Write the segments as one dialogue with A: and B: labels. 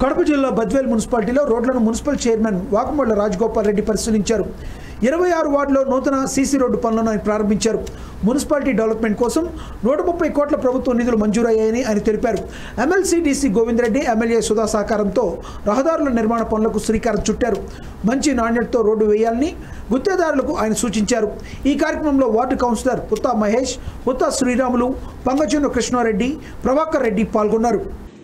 A: కడప జిల్లా బద్వేల్ మున్సిపాలిటీలో రోడ్లను మున్సిపల్ చైర్మన్ వాకమొళ్ల రాజగోపాల్ రెడ్డి పరిశీలించారు ఇరవై ఆరు వార్డులో నూతన సీసీ రోడ్డు పనులను ఆయన ప్రారంభించారు మున్సిపాలిటీ డెవలప్మెంట్ కోసం నూట ముప్పై కోట్ల ప్రభుత్వ నిధులు మంజూరయ్యాయని ఆయన తెలిపారు MLC DC Govindareddy MLA Sudha సహకారంతో రహదారుల నిర్మాణ పనులకు శ్రీకారం చుట్టారు మంచి నాణ్యతతో రోడ్డు వేయాలని గుత్తేదారులకు ఆయన సూచించారు ఈ కార్యక్రమంలో వార్డు కౌన్సిలర్ పుత్తా మహేష్ పుత్తా శ్రీరాములు పంగచూరు కృష్ణారెడ్డి ప్రభాకర్ రెడ్డి పాల్గొన్నారు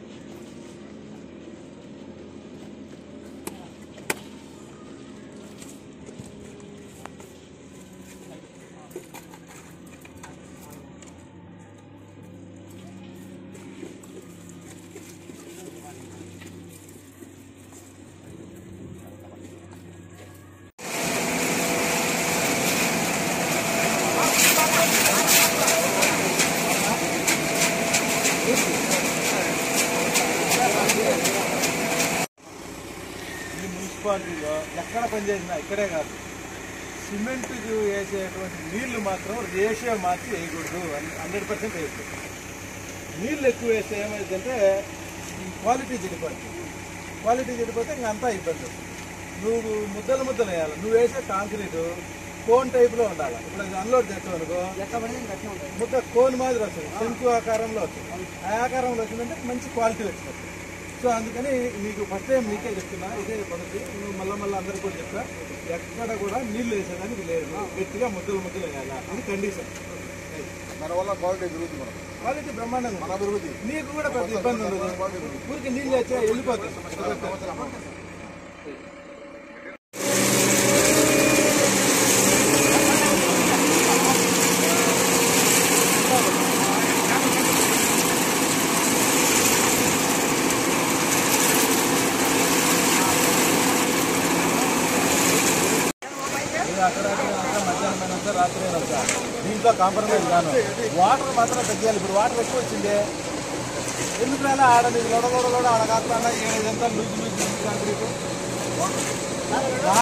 B: ఈ మున్సిపాలిటీలో ఎక్కడ పనిచేసినా ఇక్కడే కాదు సిమెంట్ వేసేటువంటి నీళ్లు మాత్రం రేషియో మార్చి వేయకూడదు హండ్రెడ్ పర్సెంట్ వేయకూడదు నీళ్ళు ఎక్కువ వేస్తే ఏమైందంటే ఈ క్వాలిటీ చెడిపోతుంది క్వాలిటీ చెడిపోతే ఇంకా అంతా ఇబ్బంది వస్తుంది. నువ్వు ముద్దలు ముద్దలు వేయాలి నువ్వు వేసే కాంక్రీట్ కోన్ టైప్లో ఉండాలి ఇప్పుడు అది అన్లోడ్ చేస్తావు అనుకో ముద్ద కోన్ మాదిరి వస్తుంది శంకు ఆకారంలో వస్తుంది ఆ ఆకారంలో వచ్చిందంటే మంచి క్వాలిటీ వచ్చింది సో అందుకని మీకు ఫస్ట్ టైం మీకే చెప్తున్నా ఇదే పద్ధతి నువ్వు మళ్ళీ మళ్ళీ అందరికీ కూడా చెప్తా ఎక్కడ కూడా నీళ్లు వేసేదానికి లేదు గట్టిగా ముద్దలు ముద్దలు వేయాలి ఇది కండిషన్
C: దానివల్ల క్వాలిటీ పెరుగుతుంది మనం
B: క్వాలిటీ బ్రహ్మాండంగా
C: మన
B: ఉంది.
C: అభివృద్ధి
B: నీకు కూడా పెద్ద ఇబ్బంది ఉండదు ఊరికి నీళ్ళు వచ్చా వెళ్ళిపోతుంది ఇది అక్కడ అక్కడ అంతా మధ్యాహ్నం అయినంత రాత్రి అయినంత దీంట్లో కాంప్రమైజ్ గాను వాటర్ మాత్రం తగ్గాలి ఇప్పుడు వాటర్ ఎక్కువ వచ్చింది ఎందుకు రాలా ఆడ నీకు లొడ లొడ లొడ ఆడ కాకుండా ఏడు ఇదంతా లూజ్ లూజ్ కాంక్రీట్